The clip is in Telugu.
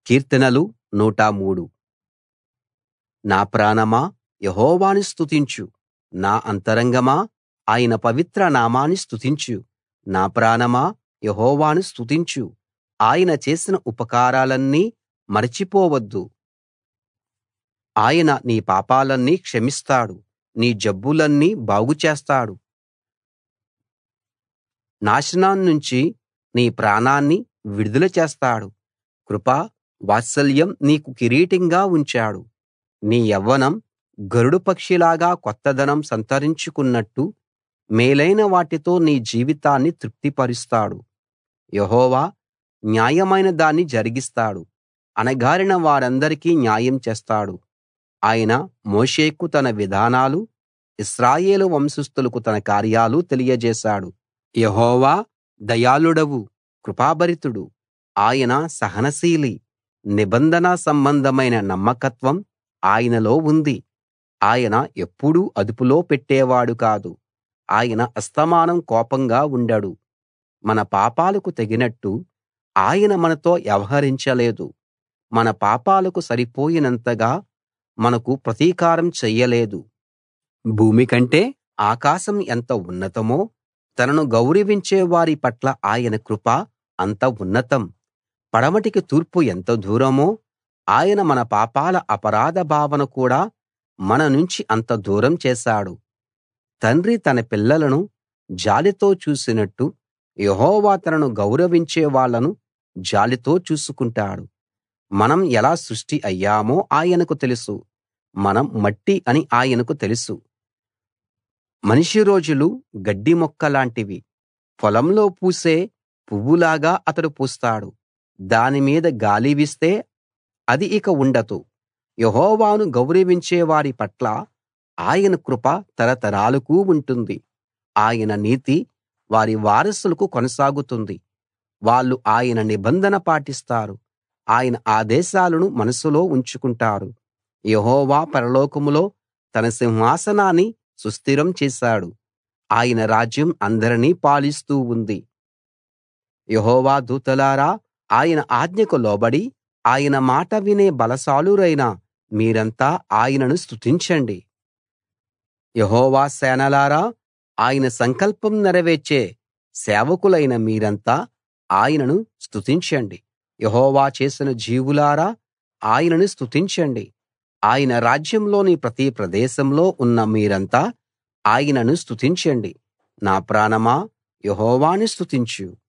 కీర్తనలు 103 నా ప్రాణమా యెహోవాను స్తుతించు నా అంతరంగమా ఆయన పవిత్ర నామాన్ని స్తుతించు నా ప్రాణమా యెహోవాను స్తుతించు ఆయన చేసిన ఉపకారాలన్నీ మరచిపోవద్దు ఆయన నీ పాపాలన్నీ క్షమిస్తాడు నీ జబ్బులన్నీ బాగుచేస్తాడు నాశనాన్నుంచి నీ ప్రాణాన్ని విడుదల చేస్తాడు కృప వాత్సల్యం నీకు కిరీటంగా ఉంచాడు నీ యవ్వనం గరుడ పక్షిలాగా కొత్తదనం సంతరించుకున్నట్టు మేలైన వాటితో నీ జీవితాన్ని తృప్తిపరుస్తాడు యెహోవా న్యాయమైన దాన్ని జరిగిస్తాడు అణగారిన వారందరికీ న్యాయం చేస్తాడు ఆయన మోషేకు తన విధానాలు ఇశ్రాయేలు వంశస్థులకు తన కార్యాలు తెలియజేశాడు యెహోవా దయాళుడవు కృపాభరితుడు ఆయన సహనశీలి నిబంధన సంబంధమైన నమ్మకత్వం ఆయనలో ఉంది ఆయన ఎప్పుడూ అదుపులో పెట్టేవాడు కాదు ఆయన అస్తమానం కోపంగా ఉండడు మన పాపాలకు తగినట్టు ఆయన మనతో వ్యవహరించలేదు మన పాపాలకు సరిపోయినంతగా మనకు ప్రతీకారం చెయ్యలేదు భూమి కంటే ఆకాశం ఎంత ఉన్నతమో తనను గౌరవించే వారి పట్ల ఆయన కృప అంత ఉన్నతం పడమటికి తూర్పు ఎంత దూరమో ఆయన మన పాపాల అపరాధ భావన కూడా మన నుంచి అంత దూరం చేశాడు తండ్రి తన పిల్లలను జాలితో చూసినట్టు యెహోవా తనను గౌరవించే వాళ్ళను జాలితో చూసుకుంటాడు మనం ఎలా సృష్టి అయ్యామో ఆయనకు తెలుసు మనం మట్టి అని ఆయనకు తెలుసు మనిషి రోజులు గడ్డి మొక్కలాంటివి పొలంలో పూసే పువ్వులాగా అతడు పూస్తాడు దాని మీద గాలి వీస్తే అది ఇక ఉండదు యెహోవాను గౌరవించే వారి పట్ల ఆయన కృప తరతరాలకు ఉంటుంది ఆయన నీతి వారి వారసులకు కొనసాగుతుంది వాళ్ళు ఆయన నిబంధన పాటిస్తారు ఆయన ఆదేశాలను మనసులో ఉంచుకుంటారు యెహోవా పరలోకంలో తన సింహాసనాన్ని సుస్థిరం చేశాడు ఆయన రాజ్యం అందరినీ పాలిస్తూ ఉంది యెహోవా దూతలారా ఆయన ఆజ్ఞకు లోబడి ఆయన మాట వినే బలశాలురైన మీరంతా ఆయనను స్తుతించండి యెహోవా సేనలారా ఆయన సంకల్పం నెరవేర్చే సేవకులైన మీరంతా ఆయనను స్తుతించండి యెహోవా చేసిన జీవులారా ఆయనను స్తుతించండి ఆయన రాజ్యంలోని ప్రతి ప్రదేశంలో ఉన్న మీరంతా ఆయనను స్తుతించండి నా ప్రాణమా యెహోవాను స్తుతించు